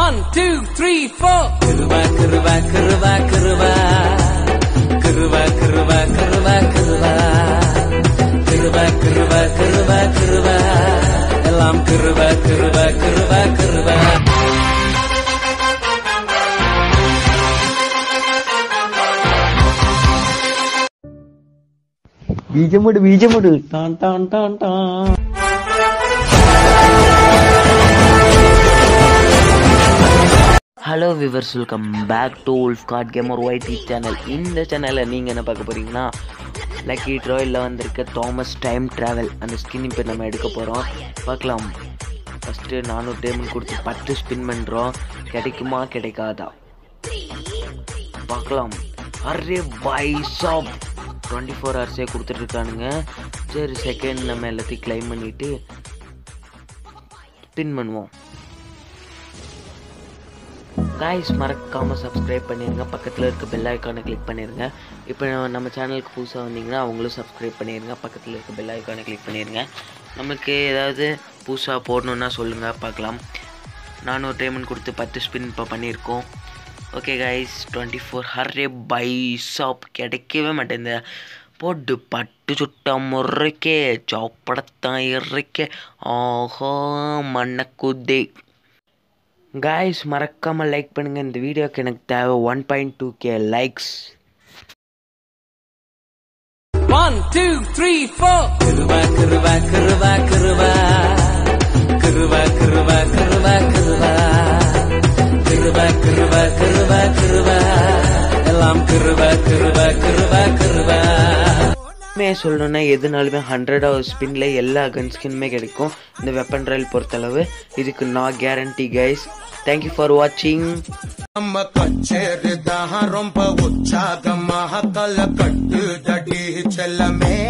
One, two, three, four. Kırva, kırva, kırva, kırva. Kırva, kırva, kırva, kırva. Kırva, kırva, kırva, kırva. எல்லாம் kırva, kırva, kırva, kırva. ബീജമുട് ബീജമുട് ടാൻ ടാൻ ടാൻ ടാൻ hello viewers welcome back to wolf guard gamer YT channel இந்த சேனலில் நீங்கள் என்ன பார்க்க போகிறீங்கன்னா லக்கி ட்ராயில் வந்திருக்க தாமஸ் டைம் ட்ராவல் அந்த ஸ்கின் இப்போ நம்ம எடுக்க போகிறோம் பார்க்கலாம் ஃபஸ்ட்டு நானூறு டைமண்ட் கொடுத்து பத்து ஸ்பின் பண்ணுறோம் கிடைக்குமா கிடைக்காதா பார்க்கலாம் அரே பை ஷாப் டுவெண்ட்டி ஃபோர் ஹவர்ஸே கொடுத்துட்ருக்கானுங்க சரி செகண்ட் நம்ம எல்லாத்தையும் கிளைம் பண்ணிவிட்டு ஸ்பின் பண்ணுவோம் காய்ஸ் மறக்காம சப்ஸ்கிரைப் பண்ணிடுங்க பக்கத்தில் இருக்க பெல் ஐக்கானை கிளிக் பண்ணிடுங்க இப்போ நம்ம சேனலுக்கு புதுசாக வந்தீங்கன்னா அவங்களும் சப்ஸ்கிரைப் பண்ணிடுங்க பக்கத்தில் இருக்க பெல் ஐக்கானை கிளிக் பண்ணிடுங்க நமக்கு ஏதாவது புதுசாக போடணுன்னா சொல்லுங்கள் பார்க்கலாம் நானூறு டைமண்ட் கொடுத்து பத்து ஸ்பின் இப்போ பண்ணியிருக்கோம் ஓகே கைஸ் டுவெண்ட்டி ஃபோர் ஹர்ரே பை ஷாப் கிடைக்கவே மாட்டேங்குது போட்டு பட்டு சுட்ட முறைக்கே சாப்பிடத்தான் இறைக்கே ஆஹா மண்ணக்குதே காய்ஸ் மறக்காமல் லைக் பண்ணுங்கள் இந்த வீடியோக்கு எனக்கு தேவை one point two K likes One, two, three, four. Kırva, kırva, kırva, kırva. Kırva, kırva, kırva, kırva. Kırva, kırva, kırva, kırva. எல்லாம் kırva, kırva, kırva, kırva. உண்மையை சொல்லணும்னா எதுனாலுமே ஹண்ட்ரடாவது ஸ்பின்ல எல்லா கன் ஸ்கின்னுமே கிடைக்கும் இந்த வெப்பன் ரயில் பொறுத்தளவு இதுக்கு நான் கேரண்டி கைஸ் தேங்க்யூ ஃபார் வாட்சிங் நம்ம கச்சேரி தான் ரொம்ப உற்சாகமாக கல கட்டு தடி செல்லமே